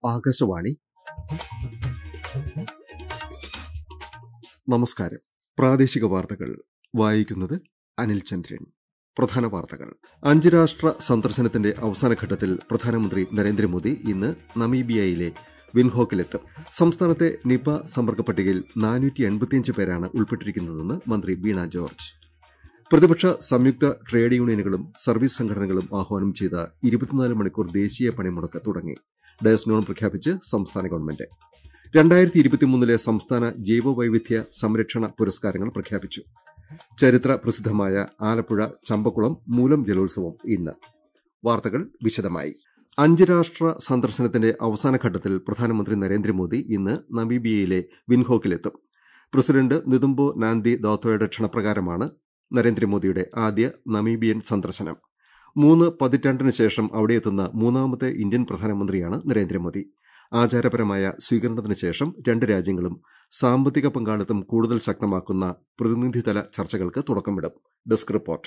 ആകാശവാണി നമസ്കാരം പ്രാദേശിക വാർത്തകൾ വായിക്കുന്നത് അനിൽ ചന്ദ്രൻ പ്രധാന വാർത്തകൾ അഞ്ച് രാഷ്ട്ര സന്ദർശനത്തിന്റെ അവസാന ഘട്ടത്തിൽ പ്രധാനമന്ത്രി നരേന്ദ്രമോദി ഇന്ന് നമീബിയയിലെ വിൻഹോക്കിലെത്തും സംസ്ഥാനത്തെ നിപ സമ്പർക്ക പട്ടികയിൽ നാനൂറ്റി എൺപത്തിയഞ്ച് പേരാണ് ഉൾപ്പെട്ടിരിക്കുന്നതെന്ന് മന്ത്രി വീണ ജോർജ് പ്രതിപക്ഷ സംയുക്ത ട്രേഡ് യൂണിയനുകളും സർവീസ് സംഘടനകളും ആഹ്വാനം ചെയ്ത ഇരുപത്തിനാല് മണിക്കൂർ ദേശീയ പണിമുടക്ക് തുടങ്ങി ഡയസ് നോൺ പ്രഖ്യാപിച്ച് സംസ്ഥാന ഗവൺമെന്റ് രണ്ടായിരത്തി ഇരുപത്തിമൂന്നിലെ സംസ്ഥാന ജൈവവൈവിധ്യ സംരക്ഷണ പുരസ്കാരങ്ങൾ പ്രഖ്യാപിച്ചു ചരിത്ര പ്രസിദ്ധമായ ആലപ്പുഴ ചമ്പക്കുളം മൂലം ജലോത്സവം ഇന്ന് വാർത്തകൾ വിശദമായി അഞ്ച് രാഷ്ട്ര സന്ദർശനത്തിന്റെ അവസാന ഘട്ടത്തിൽ പ്രധാനമന്ത്രി നരേന്ദ്രമോദി ഇന്ന് നമീബിയയിലെ വിൻഹോക്കിലെത്തും പ്രസിഡന്റ് നിതുംബോ നാന്തി ദാത്തോയുടെ ക്ഷണപ്രകാരമാണ് നരേന്ദ്രമോദിയുടെ ആദ്യ നമീബിയൻ സന്ദർശനം മൂന്ന് പതിറ്റാണ്ടിന് ശേഷം അവിടെയെത്തുന്ന മൂന്നാമത്തെ ഇന്ത്യൻ പ്രധാനമന്ത്രിയാണ് നരേന്ദ്രമോദി ആചാരപരമായ സ്വീകരണത്തിന് ശേഷം രണ്ട് രാജ്യങ്ങളും സാമ്പത്തിക പങ്കാളിത്തം കൂടുതൽ ശക്തമാക്കുന്ന പ്രതിനിധിതല ചർച്ചകൾക്ക് തുടക്കമിടും ഡെസ്ക് റിപ്പോർട്ട്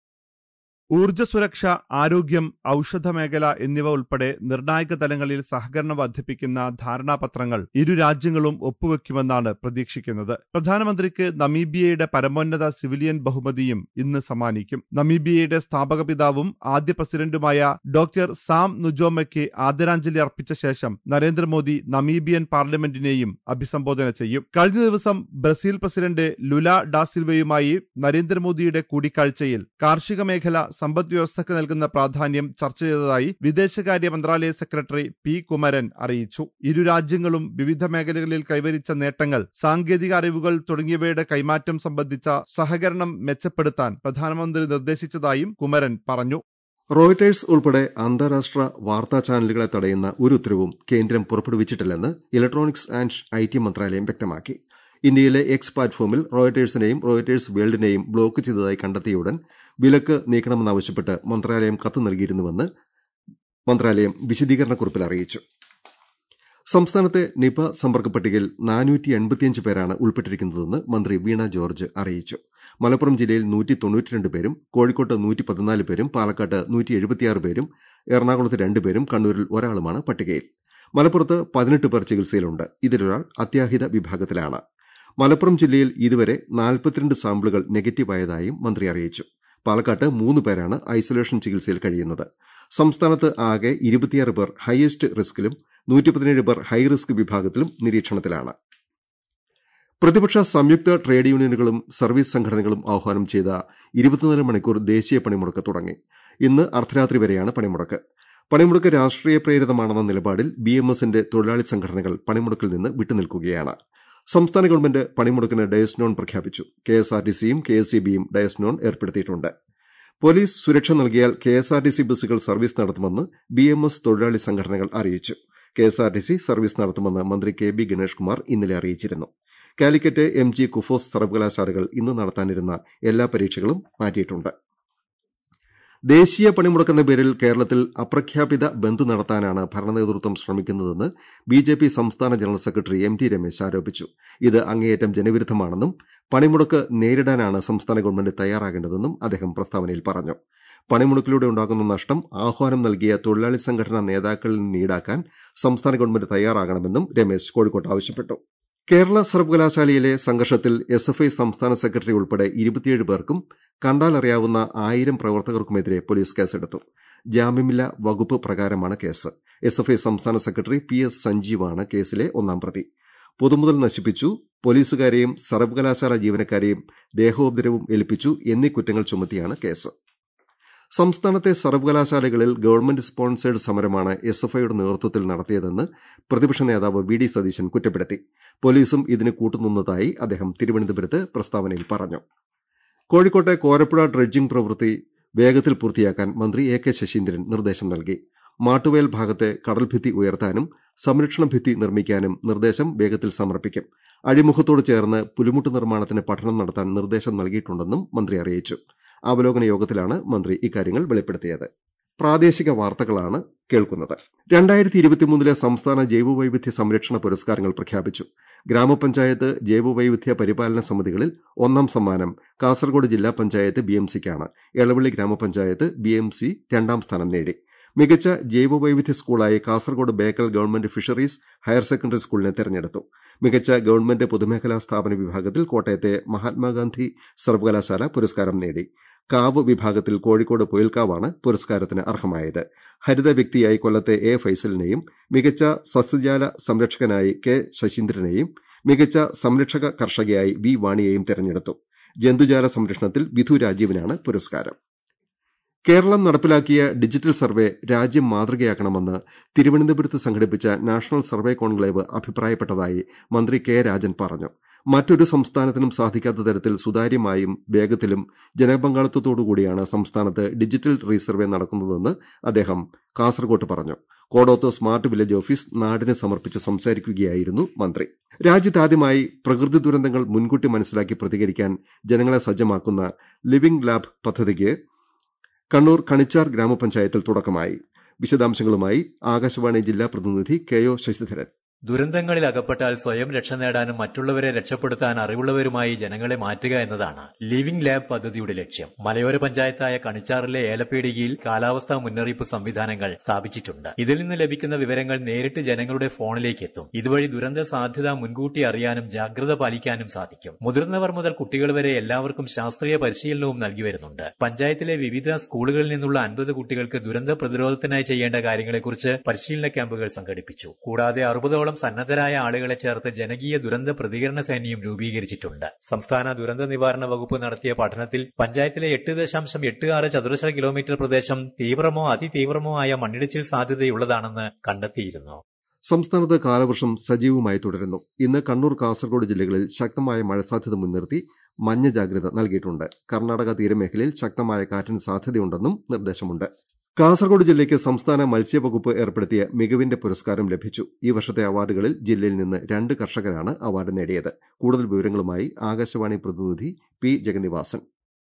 ഊർജ്ജ സുരക്ഷ ആരോഗ്യം ഔഷധ മേഖല എന്നിവ ഉൾപ്പെടെ നിർണായക തലങ്ങളിൽ സഹകരണം വർദ്ധിപ്പിക്കുന്ന ധാരണാപത്രങ്ങൾ ഇരു രാജ്യങ്ങളും ഒപ്പുവെക്കുമെന്നാണ് പ്രതീക്ഷിക്കുന്നത് പ്രധാനമന്ത്രിക്ക് നമീബിയയുടെ പരമോന്നത സിവിലിയൻ ബഹുമതിയും ഇന്ന് സമ്മാനിക്കും നമീബിയയുടെ സ്ഥാപക പിതാവും ആദ്യ പ്രസിഡന്റുമായ ഡോക്ടർ സാം നുജോമയ്ക്ക് ആദരാഞ്ജലി അർപ്പിച്ച ശേഷം നരേന്ദ്രമോദി നമീബിയൻ പാർലമെന്റിനെയും അഭിസംബോധന ചെയ്യും കഴിഞ്ഞ ദിവസം ബ്രസീൽ പ്രസിഡന്റ് ലുല ഡാസിൽവയുമായി നരേന്ദ്രമോദിയുടെ കൂടിക്കാഴ്ചയിൽ കാർഷിക മേഖല സമ്പദ് വ്യവസ്ഥയ്ക്ക് നൽകുന്ന പ്രാധാന്യം ചർച്ച ചെയ്തതായി വിദേശകാര്യ മന്ത്രാലയ സെക്രട്ടറി പി കുമരൻ അറിയിച്ചു ഇരു രാജ്യങ്ങളും വിവിധ മേഖലകളിൽ കൈവരിച്ച നേട്ടങ്ങൾ സാങ്കേതിക അറിവുകൾ തുടങ്ങിയവയുടെ കൈമാറ്റം സംബന്ധിച്ച സഹകരണം മെച്ചപ്പെടുത്താൻ പ്രധാനമന്ത്രി നിർദ്ദേശിച്ചതായും കുമരൻ പറഞ്ഞു റോയിട്ടേഴ്സ് ഉൾപ്പെടെ അന്താരാഷ്ട്ര വാർത്താ ചാനലുകളെ തടയുന്ന ഒരു ഉത്തരവും കേന്ദ്രം പുറപ്പെടുവിച്ചിട്ടില്ലെന്ന് ഇലക്ട്രോണിക്സ് ആൻഡ് ഐ ടി മന്ത്രാലയം വ്യക്തമാക്കി ഇന്ത്യയിലെ എക്സ് പ്ലാറ്റ്ഫോമിൽ റോയിട്ടേഴ്സിനെയും റോയിട്ടേഴ്സ് വേൾഡിനെയും ബ്ലോക്ക് ചെയ്തതായി കണ്ടെത്തിയുടൻ വിലക്ക് നീക്കണമെന്നാവശ്യപ്പെട്ട് മന്ത്രാലയം കത്ത് നൽകിയിരുന്നുവെന്ന് മന്ത്രാലയം വിശദീകരണക്കുറിപ്പിൽ അറിയിച്ചു സംസ്ഥാനത്തെ നിപ സമ്പർക്ക പട്ടികയിൽ നാനൂറ്റി എൺപത്തിയഞ്ച് പേരാണ് ഉൾപ്പെട്ടിരിക്കുന്നതെന്ന് മന്ത്രി വീണ ജോർജ് അറിയിച്ചു മലപ്പുറം ജില്ലയിൽ നൂറ്റി തൊണ്ണൂറ്റിരണ്ട് പേരും കോഴിക്കോട്ട് നൂറ്റി പതിനാല് പേരും പാലക്കാട്ട് നൂറ്റി എഴുപത്തിയാറ് പേരും എറണാകുളത്ത് രണ്ടുപേരും കണ്ണൂരിൽ ഒരാളുമാണ് പട്ടികയിൽ മലപ്പുറത്ത് പതിനെട്ട് പേർ ചികിത്സയിലുണ്ട് ഇതിലൊരാൾ അത്യാഹിത വിഭാഗത്തിലാണ് മലപ്പുറം ജില്ലയിൽ ഇതുവരെ നാൽപ്പത്തിരണ്ട് സാമ്പിളുകൾ നെഗറ്റീവായതായും മന്ത്രി അറിയിച്ചു പാലക്കാട്ട് മൂന്ന് പേരാണ് ഐസൊലേഷൻ ചികിത്സയിൽ കഴിയുന്നത് സംസ്ഥാനത്ത് ആകെ ഇരുപത്തിയാറ് പേർ ഹയസ്റ്റ് റിസ്കിലും നൂറ്റി പതിനേഴ് പേർ ഹൈ റിസ്ക് വിഭാഗത്തിലും നിരീക്ഷണത്തിലാണ് പ്രതിപക്ഷ സംയുക്ത ട്രേഡ് യൂണിയനുകളും സർവീസ് സംഘടനകളും ആഹ്വാനം ചെയ്ത ഇരുപത്തിനാല് മണിക്കൂർ ദേശീയ പണിമുടക്ക് തുടങ്ങി ഇന്ന് അർദ്ധരാത്രി വരെയാണ് പണിമുടക്ക് പണിമുടക്ക് രാഷ്ട്രീയ പ്രേരിതമാണെന്ന നിലപാടിൽ ബി എം എസിന്റെ തൊഴിലാളി സംഘടനകൾ പണിമുടക്കിൽ നിന്ന് വിട്ടുനിൽക്കുകയാണ് സംസ്ഥാന ഗവൺമെന്റ് പണിമുടക്കിന് ഡയസ് നോൺ പ്രഖ്യാപിച്ചു കെ എസ് ആർ ടി സിയും കെ എസ് ഇ ബിയും ഡയസ് നോൺ ഏർപ്പെടുത്തിയിട്ടുണ്ട് പോലീസ് സുരക്ഷ നൽകിയാൽ K S R T C ബസ്സുകൾ സർവീസ് നടത്തുമെന്ന് ബി എം എസ് തൊഴിലാളി സംഘടനകൾ അറിയിച്ചു K S R T C service നടത്തുമെന്ന് മന്ത്രി കെ ബി ഗണേഷ് കുമാർ ഇന്നലെ അറിയിച്ചിരുന്നു കാലിക്കറ്റ് എം ജി കുഫോസ് സർവകലാശാലകൾ ഇന്ന് നടത്താനിരുന്ന എല്ലാ പരീക്ഷകളും മാറ്റിയിട്ടുണ്ട് ദേശീയ പണിമുടക്കെന്ന പേരിൽ കേരളത്തിൽ അപ്രഖ്യാപിത ബന്ദ് നടത്താനാണ് ഭരണനേതൃത്വം ശ്രമിക്കുന്നതെന്ന് ബി ജെ പി സംസ്ഥാന general secretary M T Ramesh ആരോപിച്ചു ഇത് അങ്ങേയറ്റം ജനവിരുദ്ധമാണെന്നും പണിമുടക്ക് നേരിടാനാണ് സംസ്ഥാന ഗവൺമെന്റ് തയ്യാറാകേണ്ടതെന്നും അദ്ദേഹം പ്രസ്താവനയിൽ പറഞ്ഞു പണിമുടക്കിലൂടെ ഉണ്ടാകുന്ന നഷ്ടം ആഹ്വാനം നൽകിയ തൊഴിലാളി സംഘടനാ നേതാക്കളിൽ നിന്ന് ഈടാക്കാൻ സംസ്ഥാന ഗവൺമെന്റ് തയ്യാറാകണമെന്നും രമേശ് കോഴിക്കോട്ട് ആവശ്യപ്പെട്ടു കേരള സർവകലാശാലയിലെ സംഘർഷത്തിൽ എസ് എഫ് ഐ സംസ്ഥാന സെക്രട്ടറി ഉൾപ്പെടെ ഇരുപത്തിയേഴ് പേർക്കും കണ്ടാലറിയാവുന്ന ആയിരം പ്രവർത്തകർക്കുമെതിരെ പോലീസ് കേസെടുത്തു ജാമ്യമില്ല വകുപ്പ് പ്രകാരമാണ് കേസ് എസ് എഫ് ഐ സംസ്ഥാന സെക്രട്ടറി പി എസ് സഞ്ജീവാണ് കേസിലെ ഒന്നാം പ്രതി പൊതുമുതൽ നശിപ്പിച്ചു പോലീസുകാരെയും സർവകലാശാല ജീവനക്കാരെയും ദേഹോപദ്രവം ഏൽപ്പിച്ചു എന്നീ കുറ്റങ്ങൾ ചുമത്തിയാണ് കേസ് സംസ്ഥാനത്തെ സർവകലാശാലകളിൽ ഗവൺമെന്റ് സ്പോൺസേഡ് സമരമാണ് എസ് എഫ് ഐയുടെ നേതൃത്വത്തിൽ നടത്തിയതെന്ന് പ്രതിപക്ഷ നേതാവ് വി ഡി സതീശൻ കുറ്റപ്പെടുത്തി പോലീസും ഇതിന് കൂട്ടുനിന്നതായി അദ്ദേഹം തിരുവനന്തപുരത്ത് പ്രസ്താവനയിൽ പറഞ്ഞു കോഴിക്കോട്ടെ കോരപ്പുഴ ഡ്രഡ്ജിംഗ് പ്രവൃത്തി വേഗത്തിൽ പൂർത്തിയാക്കാൻ മന്ത്രി എ കെ ശശീന്ദ്രൻ നിർദ്ദേശം നൽകി മാട്ടുവയൽ ഭാഗത്തെ കടൽഭിത്തി ഉയർത്താനും സംരക്ഷണ ഭിത്തി നിർമ്മിക്കാനും നിർദ്ദേശം വേഗത്തിൽ സമർപ്പിക്കും അഴിമുഖത്തോട് ചേർന്ന് പുലിമുട്ട് നിർമ്മാണത്തിന് പഠനം നടത്താൻ നിർദ്ദേശം നൽകിയിട്ടുണ്ടെന്നും മന്ത്രി അറിയിച്ചു അവലോകന യോഗത്തിലാണ് മന്ത്രി ഇക്കാര്യങ്ങൾ വെളിപ്പെടുത്തിയത് പ്രാദേശിക വാർത്തകളാണ് കേൾക്കുന്നത് രണ്ടായിരത്തി ഇരുപത്തിമൂന്നിലെ സംസ്ഥാന ജൈവവൈവിധ്യ സംരക്ഷണ പുരസ്കാരങ്ങൾ പ്രഖ്യാപിച്ചു ഗ്രാമപഞ്ചായത്ത് ജൈവവൈവിധ്യ പരിപാലന സമിതികളിൽ ഒന്നാം സമ്മാനം കാസർഗോഡ് ജില്ലാ പഞ്ചായത്ത് ബി എം സിക്കാണ് എളവള്ളി ഗ്രാമപഞ്ചായത്ത് ബി എം സി രണ്ടാം സ്ഥാനം നേടി മികച്ച ജൈവവൈവിധ്യ സ്കൂളായി Kasaragod Bekal government fisheries higher secondary സ്കൂളിനെ തെരഞ്ഞെടുത്തു മികച്ച ഗവൺമെന്റ് പൊതുമേഖലാ സ്ഥാപന വിഭാഗത്തിൽ കോട്ടയത്തെ മഹാത്മാഗാന്ധി സർവകലാശാല പുരസ്കാരം നേടി കാവ് വിഭാഗത്തിൽ കോഴിക്കോട് പൊയിൽക്കാവാണ് പുരസ്കാരത്തിന് അർഹമായത് ഹരിത വ്യക്തിയായി കൊല്ലത്തെ എ ഫൈസലിനെയും മികച്ച സസ്യജാല സംരക്ഷകനായി കെ ശശീന്ദ്രനെയും മികച്ച സംരക്ഷക കർഷകയായി വി വാണിയെയും തെരഞ്ഞെടുത്തു ജന്തുജാല സംരക്ഷണത്തിൽ വിധു രാജീവിനാണ് പുരസ്കാരം കേരളം നടപ്പിലാക്കിയ ഡിജിറ്റൽ സർവേ രാജ്യം മാതൃകയാക്കണമെന്ന് തിരുവനന്തപുരത്ത് സംഘടിപ്പിച്ച നാഷണൽ സർവേ കോൺക്ലേവ് അഭിപ്രായപ്പെട്ടതായി മന്ത്രി കെ രാജൻ പറഞ്ഞു മറ്റൊരു സംസ്ഥാനത്തിനും സാധിക്കാത്ത തരത്തിൽ സുതാര്യമായും വേഗത്തിലും ജനപങ്കാളിത്തത്തോടുകൂടിയാണ് സംസ്ഥാനത്ത് ഡിജിറ്റൽ റീസർവേ നടക്കുന്നതെന്ന് അദ്ദേഹം കാസർകോട്ട് പറഞ്ഞു കോടോത്ത് സ്മാർട്ട് വില്ലേജ് ഓഫീസ് നാടിന് സമർപ്പിച്ച് സംസാരിക്കുകയായിരുന്നു മന്ത്രി രാജ്യത്താദ്യമായി പ്രകൃതി ദുരന്തങ്ങൾ മുൻകൂട്ടി മനസ്സിലാക്കി പ്രതികരിക്കാൻ ജനങ്ങളെ സജ്ജമാക്കുന്ന ലിവിംഗ് ലാബ് പദ്ധതിക്ക് കണ്ണൂർ കണിച്ചാർ ഗ്രാമപഞ്ചായത്തിൽ തുടക്കമായി വിശദാംശങ്ങളുമായി ആകാശവാണി ജില്ലാ പ്രതിനിധി കെ ഒ ശശിധരൻ ദുരന്തങ്ങളിൽ അകപ്പെട്ടാൽ സ്വയം രക്ഷ നേടാനും മറ്റുള്ളവരെ രക്ഷപ്പെടുത്താൻ അറിവുള്ളവരുമായി ജനങ്ങളെ മാറ്റുക എന്നതാണ് ലിവിംഗ് ലാബ് പദ്ധതിയുടെ ലക്ഷ്യം മലയോര പഞ്ചായത്തായ കണിച്ചാറിലെ ഏലപ്പീടികയിൽ കാലാവസ്ഥാ മുന്നറിയിപ്പ് സംവിധാനങ്ങൾ സ്ഥാപിച്ചിട്ടുണ്ട് ഇതിൽ നിന്ന് ലഭിക്കുന്ന വിവരങ്ങൾ നേരിട്ട് ജനങ്ങളുടെ ഫോണിലേക്ക് എത്തും ഇതുവഴി ദുരന്ത സാധ്യത മുൻകൂട്ടി അറിയാനും ജാഗ്രത പാലിക്കാനും സാധിക്കും മുതിർന്നവർ മുതൽ കുട്ടികൾ വരെ എല്ലാവർക്കും ശാസ്ത്രീയ പരിശീലനവും നൽകി വരുന്നുണ്ട് പഞ്ചായത്തിലെ വിവിധ സ്കൂളുകളിൽ നിന്നുള്ള അൻപത് കുട്ടികൾക്ക് ദുരന്ത പ്രതിരോധത്തിനായി ചെയ്യേണ്ട കാര്യങ്ങളെക്കുറിച്ച് പരിശീലന ക്യാമ്പുകൾ സംഘടിപ്പിച്ചു കൂടാതെ അറുപതോളം സന്നദ്ധരായ ആളുകളെ ചേർത്ത് ജനകീയ ദുരന്ത പ്രതികരണ സേനയും രൂപീകരിച്ചിട്ടുണ്ട് സംസ്ഥാന ദുരന്ത നിവാരണ വകുപ്പ് നടത്തിയ പഠനത്തിൽ പഞ്ചായത്തിലെ എട്ട് ദശാംശം എട്ട് ആറ് ചതുരശ്ര കിലോമീറ്റർ പ്രദേശം തീവ്രമോ അതിതീവ്രമോ ആയ മണ്ണിടിച്ചിൽ സാധ്യതയുള്ളതാണെന്ന് കണ്ടെത്തിയിരുന്നു സംസ്ഥാനത്ത് കാലവർഷം സജീവമായി തുടരുന്നു ഇന്ന് കണ്ണൂർ കാസർഗോഡ് ജില്ലകളിൽ ശക്തമായ മഴ സാധ്യത മുൻനിർത്തി മഞ്ഞ ജാഗ്രത നൽകിയിട്ടുണ്ട് കർണാടക തീരമേഖലയിൽ ശക്തമായ കാറ്റിന് സാധ്യതയുണ്ടെന്നും നിർദ്ദേശമുണ്ട് കാസർഗോഡ് ജില്ലയ്ക്ക് സംസ്ഥാന മത്സ്യവകുപ്പ് ഏർപ്പെടുത്തിയ മികവിന്റെ പുരസ്കാരം ലഭിച്ചു ഈ വർഷത്തെ അവാർഡുകളിൽ ജില്ലയിൽ നിന്ന് രണ്ട് കർഷകരാണ് അവാർഡ് നേടിയത് കൂടുതൽ വിവരങ്ങളുമായി ആകാശവാണി പ്രതിനിധി പി ജഗന്നിവാസൻ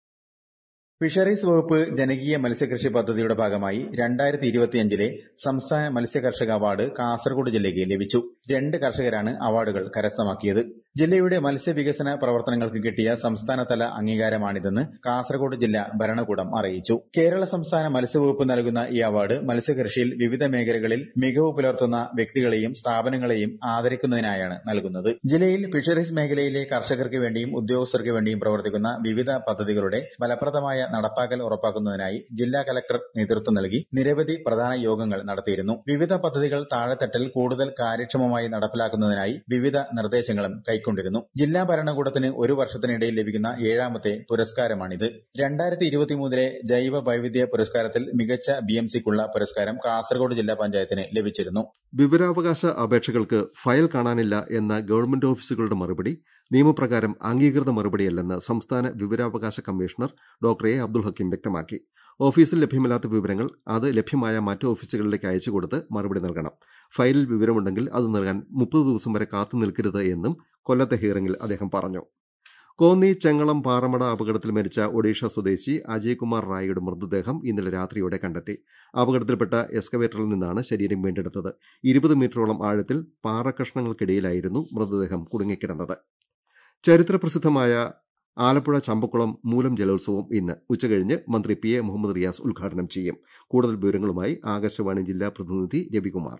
ഫിഷറീസ് വകുപ്പ് ജനകീയ മത്സ്യകൃഷി പദ്ധതിയുടെ ഭാഗമായി രണ്ടായിരത്തി ഇരുപത്തിയഞ്ചിലെ സംസ്ഥാന മത്സ്യകർഷക അവാർഡ് കാസർഗോഡ് ജില്ലയ്ക്ക് ലഭിച്ചു രണ്ട് കർഷകരാണ് അവാർഡുകൾ കരസ്ഥമാക്കിയത് ജില്ലയുടെ മത്സ്യവികസന പ്രവർത്തനങ്ങൾക്ക് കിട്ടിയ സംസ്ഥാനതല അംഗീകാരമാണിതെന്ന് കാസർഗോഡ് ജില്ലാ ഭരണകൂടം അറിയിച്ചു കേരള സംസ്ഥാന മത്സ്യവകുപ്പ് നൽകുന്ന ഈ അവാർഡ് മത്സ്യകൃഷിയിൽ വിവിധ മേഖലകളിൽ മികവ് പുലർത്തുന്ന വ്യക്തികളെയും സ്ഥാപനങ്ങളെയും ആദരിക്കുന്നതിനായാണ് നൽകുന്നത് ജില്ലയിൽ ഫിഷറീസ് മേഖലയിലെ കർഷകർക്ക് വേണ്ടിയും ഉദ്യോഗസ്ഥർക്ക് വേണ്ടിയും പ്രവർത്തിക്കുന്ന വിവിധ പദ്ധതികളുടെ ഫലപ്രദമായ നടപ്പാക്കൽ ഉറപ്പാക്കുന്നതിനായി ജില്ലാ കലക്ടർ നേതൃത്വം നൽകി നിരവധി പ്രധാന യോഗങ്ങൾ നടത്തിയിരുന്നു വിവിധ പദ്ധതികൾ താഴെത്തട്ടിൽ കൂടുതൽ കാര്യക്ഷമമായി നടപ്പിലാക്കുന്നതിനായി വിവിധ നിർദ്ദേശങ്ങളും കൈക്കൊണ്ടിരുന്നു ജില്ലാ ഭരണകൂടത്തിന് ഒരു വർഷത്തിനിടയിൽ ലഭിക്കുന്ന ഏഴാമത്തെ പുരസ്കാരമാണിത് രണ്ടായിരത്തി ഇരുപത്തിമൂന്നിലെ ജൈവ വൈവിധ്യ പുരസ്കാരത്തിൽ മികച്ച ബി എം സിക്കുള്ള പുരസ്കാരം കാസർഗോഡ് ജില്ലാ പഞ്ചായത്തിന് ലഭിച്ചിരുന്നു വിവരാവകാശ അപേക്ഷകൾക്ക് ഫയൽ കാണാനില്ല എന്ന ഗവൺമെന്റ് ഓഫീസുകളുടെ മറുപടി നിയമപ്രകാരം അംഗീകൃത മറുപടിയല്ലെന്ന് സംസ്ഥാന വിവരാവകാശ commissioner doctor A Abdul Hakeem വ്യക്തമാക്കി ഓഫീസിൽ ലഭ്യമല്ലാത്ത വിവരങ്ങൾ അത് ലഭ്യമായ മറ്റ് ഓഫീസുകളിലേക്ക് അയച്ചുകൊടുത്ത് മറുപടി നൽകണം ഫയലിൽ വിവരമുണ്ടെങ്കിൽ അത് നൽകാൻ മുപ്പത് ദിവസം വരെ കാത്തു നിൽക്കരുത് എന്നും കൊല്ലത്തെ ഹിയറിംഗിൽ അദ്ദേഹം പറഞ്ഞു കോന്നി ചെങ്ങളം പാറമട അപകടത്തിൽ മരിച്ച ഒഡീഷ സ്വദേശി അജയ്കുമാർ റായിയുടെ മൃതദേഹം ഇന്നലെ രാത്രിയോടെ കണ്ടെത്തി അപകടത്തിൽപ്പെട്ട എക്സ്കവേറ്ററിൽ നിന്നാണ് ശരീരം വീണ്ടെടുത്തത് ഇരുപത് മീറ്ററോളം ആഴത്തിൽ പാറക്കഷ്ണങ്ങൾക്കിടയിലായിരുന്നു മൃതദേഹം കുടുങ്ങിക്കിടന്നത് ചരിത്രപ്രസിദ്ധമായ ആലപ്പുഴ ചമ്പക്കുളം മൂലം ജലോത്സവം ഇന്ന് ഉച്ചകഴിഞ്ഞ് മന്ത്രി പി എ മുഹമ്മദ് റിയാസ് ഉദ്ഘാടനം ചെയ്യും കൂടുതൽ വിവരങ്ങളുമായി ആകാശവാണി ജില്ലാ പ്രതിനിധി രവികുമാർ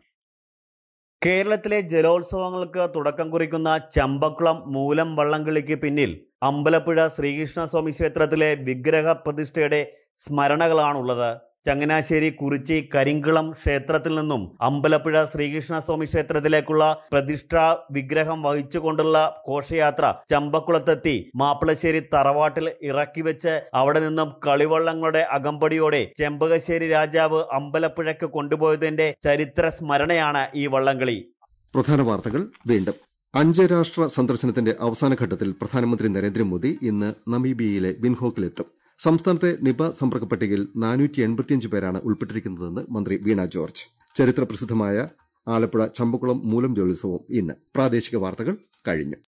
കേരളത്തിലെ ജലോത്സവങ്ങൾക്ക് തുടക്കം കുറിക്കുന്ന ചമ്പക്കുളം മൂലം വള്ളംകളിക്ക് പിന്നിൽ അമ്പലപ്പുഴ ശ്രീകൃഷ്ണസ്വാമി ക്ഷേത്രത്തിലെ വിഗ്രഹ പ്രതിഷ്ഠയുടെ സ്മരണകളാണുള്ളത് ചങ്ങനാശ്ശേരി കുറിച്ചി കരിങ്കുളം ക്ഷേത്രത്തിൽ നിന്നും അമ്പലപ്പുഴ ശ്രീകൃഷ്ണസ്വാമി ക്ഷേത്രത്തിലേക്കുള്ള പ്രതിഷ്ഠാ വിഗ്രഹം വഹിച്ചുകൊണ്ടുള്ള ഘോഷയാത്ര ചമ്പക്കുളത്തെത്തി മാപ്പിളശ്ശേരി തറവാട്ടിൽ ഇറക്കി വെച്ച് അവിടെ നിന്നും കളിവള്ളങ്ങളുടെ അകമ്പടിയോടെ ചെമ്പകശ്ശേരി രാജാവ് അമ്പലപ്പുഴയ്ക്ക് കൊണ്ടുപോയതിന്റെ ചരിത്ര സ്മരണയാണ് ഈ വള്ളംകളി പ്രധാന വാർത്തകൾ വീണ്ടും അഞ്ച് രാഷ്ട്ര സന്ദർശനത്തിന്റെ അവസാന ഘട്ടത്തിൽ പ്രധാനമന്ത്രി നരേന്ദ്രമോദി ഇന്ന് നമീബിയയിലെ വിൻഹോക്കിലെത്തും സംസ്ഥാനത്തെ നിപ സമ്പർക്ക പട്ടികയിൽ നാനൂറ്റി എൺപത്തിയഞ്ച് പേരാണ് ഉൾപ്പെട്ടിരിക്കുന്നതെന്ന് മന്ത്രി വീണ ജോർജ് ചരിത്ര പ്രസിദ്ധമായ ആലപ്പുഴ ചമ്പക്കുളം മൂലം ജലോത്സവം ഇന്ന് പ്രാദേശിക വാർത്തകൾ കഴിഞ്ഞു